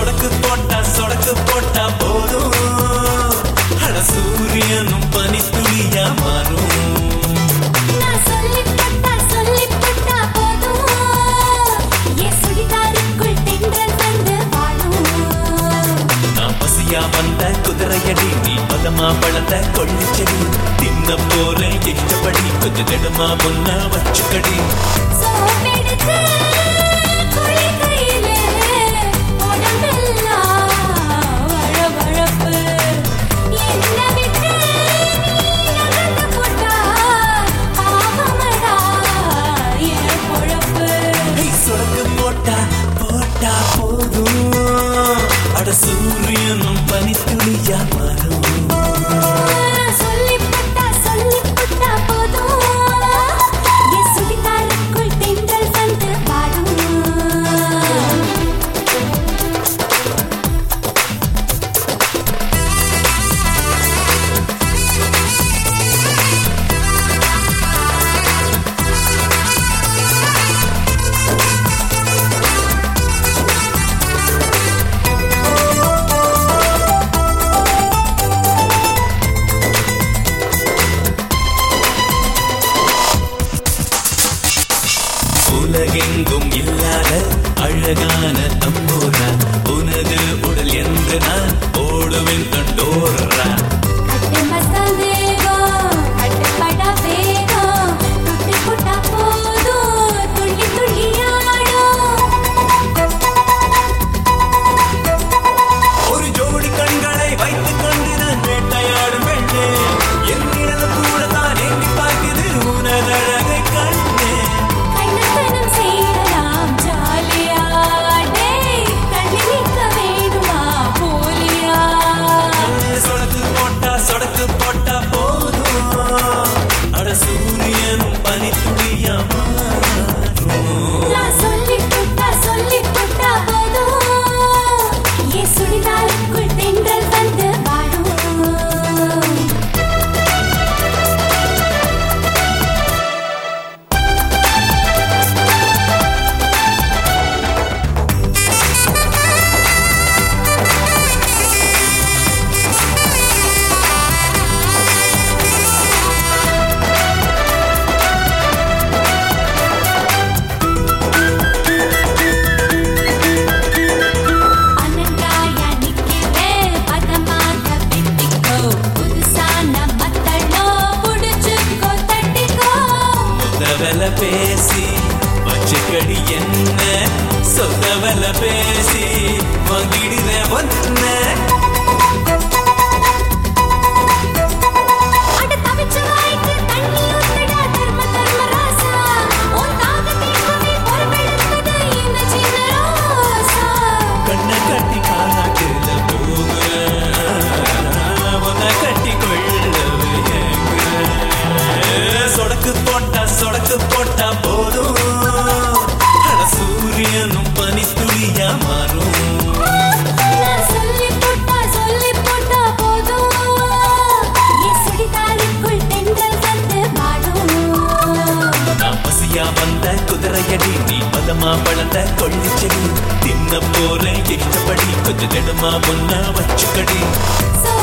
சொடக்கு போட்டா சொடக்கு போட்டா போதும் அட சூரியனும் பனித்துளியா மாறும் நான் சொல்லிப்பட்டா சொல்லிப்பட்டா போதும் என் சுடிதாருக்குள் தென்றல் வந்து வாழும் நான் பசியா வந்த குதிரையடி நீ பதமா வளர்ந்த கொள்ளிச்செடி தின்ன போறேன் இஷ்டப்படி கொஞ்சம் திடமா முன்ன வச்சுக்கடி சோப்பெடுத்து குளிக்கையிலே உடம்பெல்லாம் வழவழப்பு. என்னை விட்டு நீ நகர்ந்து போட்டா பாவமடா என் பொழப்பு. ஏய், சொடக்கு போட்டா போட்டா போதும் அட சூரியனும் பனித்துளியா மாறும் நான் சொல்லிப்பட்டா சொல்லிப்பட்டா போதும் என் சுடிதாருக்குள் தென்றல் வந்து வாழும் உலகெங்கும் இல்லாத அழகான தம்பூரா உனது உடல் என்று நான் ஓடுவேன் கண்டோரா கட்டு மஸ்தான் வேகம், கட்டுப்படா வேகம், துட்டி போட்டா போதும், துள்ளி துள்ளி ஆடும். ஒரு ஜோடி கண்களை வைத்துக் கொண்டு நான் வேட்டையாடும் பெண்ணே என் நிழல் கூட தான் எங்கி பார்க்குது உனதழகை கண்ணே கண்ணத்தனம் செய்யலாம் ஜாலியா, டேய், தள்ளி நிற்க வேணுமா போலியா? சொடக்கு போட்டா சொடக்கு போட்டா போதும் அட சூரியனும் பனித்துளியா மாறும் நான் சொல்லிப் புட்டா, சொல்லிப் புட்டா போதும், என் சுடிதாருக்குள் தென்றல் வந்து வாழும் அனங்காயா நிக்கிறேன் பதமாக பிடிக்கோ புதுசான மத்தளோ புடிச்சுக்கோ தட்டிக்கோ சொந்தவல பேசி வச்சுக்கடி என்ன சொந்தவல பேசி வாங்கிடுற ஒன்ன அட தவிச்ச வாய்க்கு தண்ணி ஊத்துடா தர்ம தர்ம ராசா உன் தாகத்திற்குமே பொறுப்பெடுத்தது இந்த சின்ன ரோசா கண்ணை கட்டி காட்டுல போகுற உன்னை கட்டி கொள்ளவே ஏங்குற. சொடக்கு போட்டா சொடக்கு போட்டா போதும் அட சூரியனும் பனித்துளியா மாறும் நான் சொல்லி போட்டா சொல்லி போட்டா போதும் என் சுடிதாருக்குள் தென்றல் வந்து வாழும் நான் பசியா வந்த குதிரையடி நீ பதமா வளர்ந்த கொள்ளிச்செடி தின்ன போறேன் இஷ்டப்படி கொஞ்சம் திடமா முன்ன வச்சுக்கடி சோ